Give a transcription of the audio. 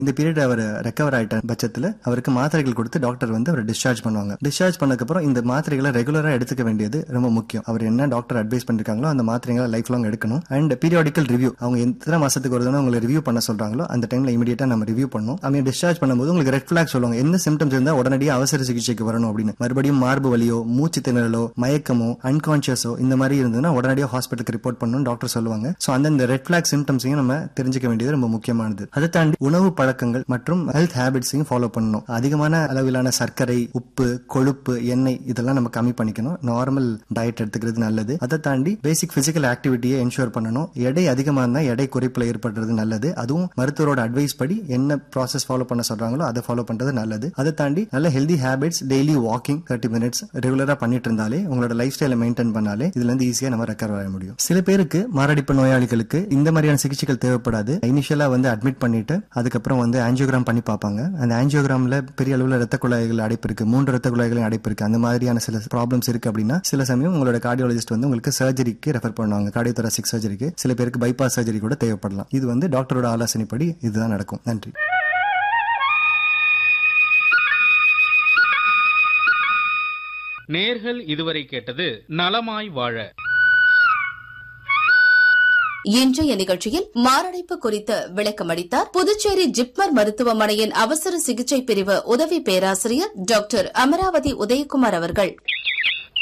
இந்த பீரியட் அவர் ரெக்கவர் ஆயிட்ட பட்சத்துல அவருக்கு மாத்திரைகள் கொடுத்து டாக்டர் வந்து அவர் டிஸ்சார்ஜ் பண்ணுவாங்க டிஸ்சார்ஜ் பண்ணதுக்கப்புறம் இந்த மாத்திரைகளை ரெகுலரா எடுத்துக்க வேண்டியது ரொம்ப முக்கியம் அவர் என்ன டாக்டர் அட்வைஸ் பண்ணிருக்காங்களோ அந்த மாத்திரைகளை லைஃப் லாங் எடுக்கணும் அண்ட் பீரியாடிக்கல் ரிவ்யூ அவங்க எத்தனை மாசத்துக்கு ஒரு தடவை உங்களை ரிவ்யூ பண்ண சொல்றாங்களோ அந்த டைம்ல இமீடியட்டா நம்ம ரிவ்யூ பண்ணணும் அவங்க டிஸ்சார்ஜ் பண்ணும்போது உங்களுக்கு ரெட் ஃபிளாக் சொல்லுவாங்க என்ன சிம்டம்ஸ் இருந்தா உடனடியாக அவசர சிகிச்சைக்கு வரணும் அப்படின்னு மறுபடியும் மார்பு வலியோ மூச்சு திணறலோ மயக்கமோ அன்கான்சியஸோ இந்த மாதிரி இருந்ததுன்னா உடனடியாக ஹாஸ்பிட்டலுக்கு ரிப்போர்ட் பண்ணணும் டாக்டர் சொல்லுவாங்க சோ அந்த ரெட் ஃபிளாக் சிம்டம்ஸையும் நம்ம தெரிஞ்சுக்க வேண்டியது ரொம்ப முக்கியமானது அதை தாண்டி உணவு பழக்கங்கள் மற்றும் ஹெல்த் ஹேபிட்ஸையும் ஃபாலோ பண்ணணும் அதிகமான அளவிலான சர்க்கரை உப்பு கொழுப்பு எண்ணெய் இதெல்லாம் நம்ம கம்மி பண்ணிக்கணும் நார்மல் டயட் எடுத்துக்கிறது நல்லது அதை தாண்டி பேசிக் பிசிக்கல் ஆக்டிவிட்டியை என்ஷூர் பண்ணணும் எடை அதிகமா இருந்தா எடை குறைப்புல ஏற்படுறது நல்லது அதுவும் மருத்துவரோட அட்வைஸ் படி என்ன ப்ராசஸ் ஃபாலோ பண்ண சொல்றாங்களோ அதை ஃபாலோ பண்றது நல்லது அதை தாண்டி நல்ல healthy habits daily walking thirty minutes ரெகுலரா பண்ணிட்டு இருந்தாலே உங்களோட லைஃப் ஸ்டைலை மெயின்டைன் பண்ணாலே இதுல இருந்து ஈஸியா நம்ம ரெக்கவர் ஆக முடியும் சில பேருக்கு மாரடைப்பு நோயாளிகளுக்கு இந்த மாதிரியான சிகிச்சைகள் தேவைப்படாது இனிஷியலா வந்து அட்மிட் பண்ணிட்டு அதுக்கப்புறம் வந்து ஆஞ்சியோகிராம் பண்ணி பார்ப்பாங்க அந்த ஆஞ்சியோகிராம்ல பெரிய அளவுல ரத்த குழாய்கள் அடைப்பு இருக்கு மூன்று ரத்த குழாய்களும் அடைப்பு இருக்கு அந்த மாதிரியான சில ப்ராப்ளம்ஸ் இருக்கு அப்படின்னா சில சமயம் உங்களோட கார்டியாலஜிஸ்ட் வந்து உங்களுக்கு சர்ஜரிக்கு ரெஃபர் பண்ணுவாங்க கார்டியோதராசிக் சர்ஜரிக்கு சில பேருக்கு பைபாஸ் சர்ஜரி கூட தேவைப்படலாம் இது வந்து டாக்டரோட ஆலோசனைப்படி இதுதான் நடக்கும் நன்றி நேர்கள் இதுவரை கேட்டது நலமாய் வாழ இன்றைய நிகழ்ச்சியில் மாரடைப்பு குறித்து விளக்கமளித்தார் புதுச்சேரி ஜிப்மர் மருத்துவமனையின் அவசர சிகிச்சை பிரிவு உதவி பேராசிரியர் டாக்டர் அமராவதி உதயகுமார் அவர்கள்